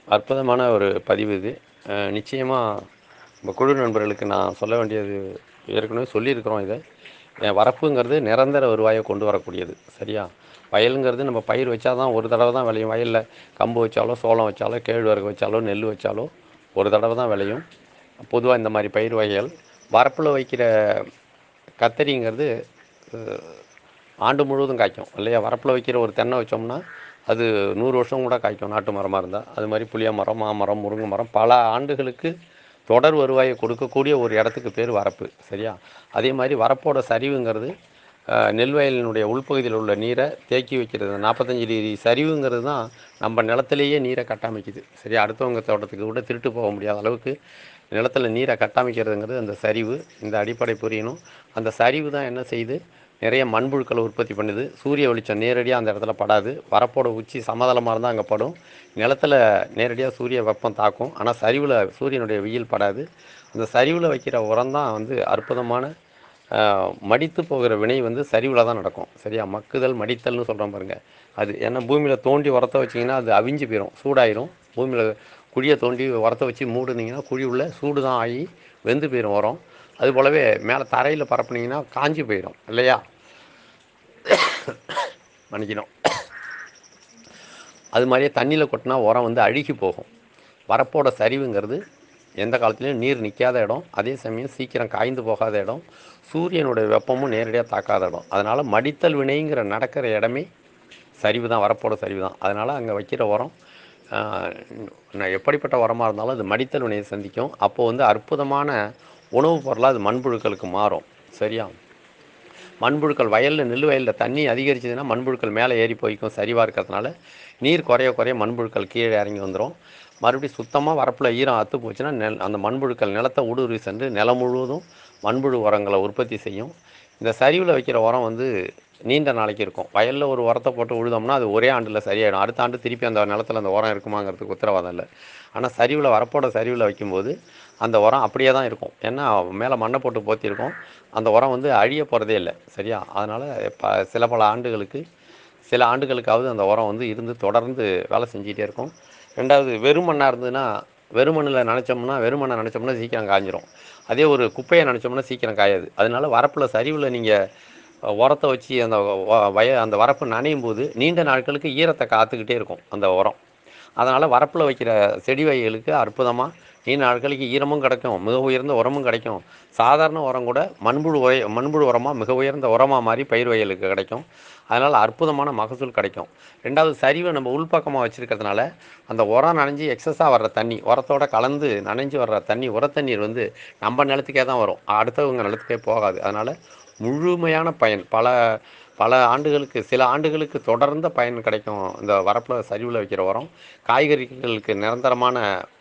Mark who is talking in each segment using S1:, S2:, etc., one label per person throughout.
S1: அற்புதமான ஒரு பதிவு இது அஹ் நிச்சயமா நம்ம குழு நண்பர்களுக்கு நான் சொல்ல வேண்டியது ஏற்கனவே சொல்லியிருக்கிறோம் இதை என் வரப்புங்கிறது நிரந்தர வருவாயை கொண்டு வரக்கூடியது சரியா வயலுங்கிறது நம்ம பயிர் வச்சா தான் ஒரு தடவை தான் விளையும் வயலில் கம்பு வச்சாலோ சோளம் வச்சாலோ கேழ்வரகு வச்சாலோ நெல் வச்சாலோ ஒரு தடவை தான் விளையும் பொதுவாக இந்த மாதிரி பயிர் வகைகள் வரப்பில் வைக்கிற கத்தரிங்கிறது அஹ், ஆண்டு முழுவதும் காய்க்கும் இல்லையா வரப்பில் வைக்கிற ஒரு தென்னை வச்சோம்னா அது நூறு வருஷம் கூட காய்க்கும் நாட்டு மரமாக இருந்தால் அது மாதிரி புளிய மரம் மாமரம் முருங்கை மரம் பல ஆண்டுகளுக்கு தொடர் வருவாயை கொடுக்கக்கூடிய ஒரு இடத்துக்கு பேர் வரப்பு சரியா அதே மாதிரி வரப்போட சரிவுங்கிறது அஹ், நெல் வயலினுடைய உள்பகுதியில் உள்ள நீரை தேக்கி வைக்கிறது நாற்பத்தஞ்சு டிகிரி சரிவுங்கிறது தான் நம்ம நிலத்திலேயே நீரை கட்டமைக்குது சரியா அடுத்தவங்க தோட்டத்துக்கு கூட திருட்டு போக முடியாத அளவுக்கு நிலத்தில் நீரை கட்டமைக்கிறதுங்கிறது அந்த சரிவு இந்த அடிப்படை புரியணும் அந்த சரிவு தான் என்ன செய்யுது நிறைய மண்புழுக்களை உற்பத்தி பண்ணுது சூரிய வெளிச்சம் நேரடியாக அந்த இடத்துல படாது வரப்போட உச்சி சமதளமாக இருந்தால் அங்கே படும் நிலத்தில் நேரடியாக சூரிய வெப்பம் தாக்கும் ஆனால் சரிவில் சூரியனுடைய வெயில் படாது அந்த சரிவில் வைக்கிற உரம் தான் வந்து அற்புதமான ஆஹ், மடித்து போகிற வினை வந்து சரிவில் தான் நடக்கும் சரியா மக்குதல் மடித்தல்னு சொல்கிறோம் பாருங்க அது ஏன்னா பூமியில் தோண்டி உரத்த வச்சிங்கன்னா அது அவிஞ்சு போயிடும் சூடாயிரும் பூமியில் குழியை தோண்டி உரத்த வச்சு மூடுனீங்கன்னா குழி உள்ள சூடு தான் ஆகி வெந்து போயிடும் உரம் அது போலவே மேலே தரையில் பரப்புனீங்கன்னா காஞ்சி போயிடும் இல்லையா மன்னிக்கணும் அது மாதிரியே தண்ணியில் கொட்டினா உரம் வந்து அழுகி போகும் வரப்போட சரிவுங்கிறது எந்த காலத்துலேயும் நீர் நிற்காத இடம் அதே சமயம் சீக்கிரம் காய்ந்து போகாத இடம் சூரியனுடைய வெப்பமும் நேரடியாக தாக்காத இடம் அதனால் மடித்தல் வினைங்கிற நடக்கிற இடமே சரிவு தான் வரப்போட சரிவு தான் அதனால் அங்கே வைக்கிற உரம் ஆஹ், நான் எப்படிப்பட்ட உரமாக இருந்தாலும் அது மடித்தல் வினையை சந்திக்கும் அப்போ வந்து அற்புதமான உணவுப் பொருளாக அது மண்புழுக்களுக்கு மாறும் சரியா மண்புழுக்கள் வயலில் நெல் வயலில் தண்ணி அதிகரிச்சதுன்னா மண்புழுக்கள் மேலே ஏறி போய்க்கும் சரிவாக இருக்கிறதுனால நீர் குறைய குறைய மண்புழுக்கள் கீழே இறங்கி வந்துடும் மறுபடியும் சுத்தமாக வரப்பில் ஈரம் அத்து போச்சுன்னா நெல் அந்த மண்புழுக்கள் நிலத்தை ஊடுருவி சென்று நிலம் முழுவதும் மண்புழு உரங்களை உற்பத்தி செய்யும் இந்த சரிவில் வைக்கிற உரம் வந்து நீண்ட நாளைக்கு இருக்கும் வயலில் ஒரு உரத்தை போட்டு உழுதோம்னா அது ஒரே ஆண்டில் சரியாயிடும் அடுத்த ஆண்டு திருப்பி அந்த நிலத்தில் அந்த உரம் இருக்குமாங்கிறதுக்கு உத்தரவாதம் இல்லை ஆனால் சரிவில் வரப்போட சரிவில் வைக்கும்போது அந்த உரம் அப்படியே தான் இருக்கும் ஏன்னா மேலே மண்ணை போட்டு போத்திருக்கோம் அந்த உரம் வந்து அழிய போகிறதே இல்லை சரியா அதனால் ப சில பல ஆண்டுகளுக்கு சில ஆண்டுகளுக்காவது அந்த உரம் வந்து இருந்து தொடர்ந்து வேலை செஞ்சிகிட்டே இருக்கும் ரெண்டாவது வெறும் மண்ணாக இருந்ததுன்னா வெறும் மண்ணில் நினச்சோம்னா வெறும் மண்ணை நினச்சோம்னா சீக்கிரம் காஞ்சிரும் அதே ஒரு குப்பையை நினச்சோம்னா சீக்கிரம் காயாது அதனால வரப்பில் சரிவில் நீங்கள் உரத்தை வச்சு அந்த வ- வய அந்த வரப்பு நனையும் போது நீண்ட நாட்களுக்கு ஈரத்தை காத்துக்கிட்டே இருக்கும் அந்த உரம் அதனால் வரப்பில் வைக்கிற செடி வகைகளுக்கு அற்புதமாக நீண்ட நாட்களுக்கு ஈரமும் கிடைக்கும் மிக உயர்ந்த உரமும் கிடைக்கும் சாதாரண உரம் கூட மண்புழு உய மண்புழு உரமாக மிக உயர்ந்த உரமாக மாதிரி பயிர் வகைகளுக்கு கிடைக்கும் அதனால் அற்புதமான மகசூல் கிடைக்கும் ரெண்டாவது சரிவை நம்ம உள்பக்கமாக வச்சுருக்கிறதுனால அந்த உரம் நனைஞ்சு எக்ஸஸாக வர்ற தண்ணி உரத்தோட கலந்து நனைஞ்சு வர்ற தண்ணி உரத்தண்ணீர் வந்து நம்ம நிலத்துக்கே தான் வரும் அடுத்தவங்க நிலத்துக்கே போகாது அதனால் முழுமையான பயன் பல பல ஆண்டுகளுக்கு சில ஆண்டுகளுக்கு தொடர்ந்த பயன் கிடைக்கும் இந்த வரப்பில் சரிவில் வைக்கிற உரம் காய்கறிகளுக்கு நிரந்தரமான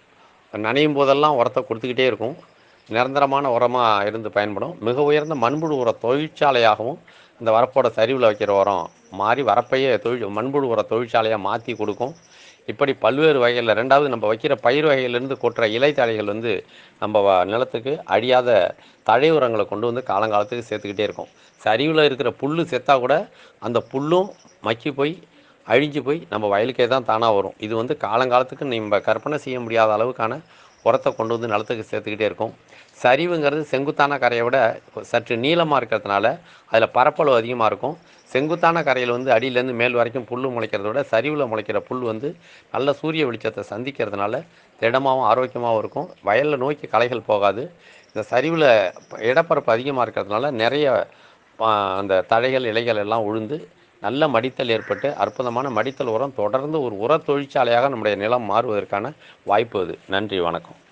S1: நனையும் போதெல்லாம் உரத்தை கொடுத்துக்கிட்டே இருக்கும் நிரந்தரமான உரமாக இருந்து பயன்படும் மிக உயர்ந்த மண்புழு உர தொழிற்சாலையாகவும் இந்த வரப்போட சரிவில் வைக்கிற உரம் மாறி வரப்பையே தொழில் மண்புழு உர தொழிற்சாலையாக மாற்றி கொடுக்கும் இப்படி பல்வேறு வகைகளில் ரெண்டாவது நம்ம வைக்கிற பயிர் வகையிலேருந்து கொட்டுற இலைத்தழைகள் வந்து நம்ம வ- நிலத்துக்கு அழியாத தழை உரங்களை கொண்டு வந்து காலங்காலத்துக்கு சேர்த்துக்கிட்டே இருக்கும் சரிவில் இருக்கிற புல் செத்தா கூட அந்த புல்லும் மக்கி போய் அழிஞ்சு போய் நம்ம வயலுக்கே தான் தானாக வரும் இது வந்து காலங்காலத்துக்கு நம்ம கற்பனை செய்ய முடியாத அளவுக்கான உரத்தை கொண்டு வந்து நிலத்துக்கு சேர்த்துக்கிட்டே இருக்கும் சரிவுங்கிறது செங்குத்தான கரையை விட சற்று நீளமாக இருக்கிறதுனால அதில் பரப்பளவு அதிகமாக இருக்கும் செங்குத்தான கரையில் வந்து அடியிலேருந்து மேல் வரைக்கும் புல் முளைக்கிறத விட சரிவில் முளைக்கிற புல் வந்து நல்ல சூரிய வெளிச்சத்தை சந்திக்கிறதுனால திடமாகவும் ஆரோக்கியமாகவும் இருக்கும் வயலில் நோக்கி களைகள் போகாது இந்த சரிவில் இடப்பரப்பு அதிகமாக இருக்கிறதுனால நிறைய ஆ, அந்த தழைகள் இலைகள் எல்லாம் உழுந்து நல்ல மடித்தல் ஏற்பட்டு அற்புதமான மடித்தல் உரம் தொடர்ந்து ஒரு உர தொழிற்சாலையாக நம்முடைய நிலம் மாறுவதற்கான வாய்ப்பு அது நன்றி வணக்கம்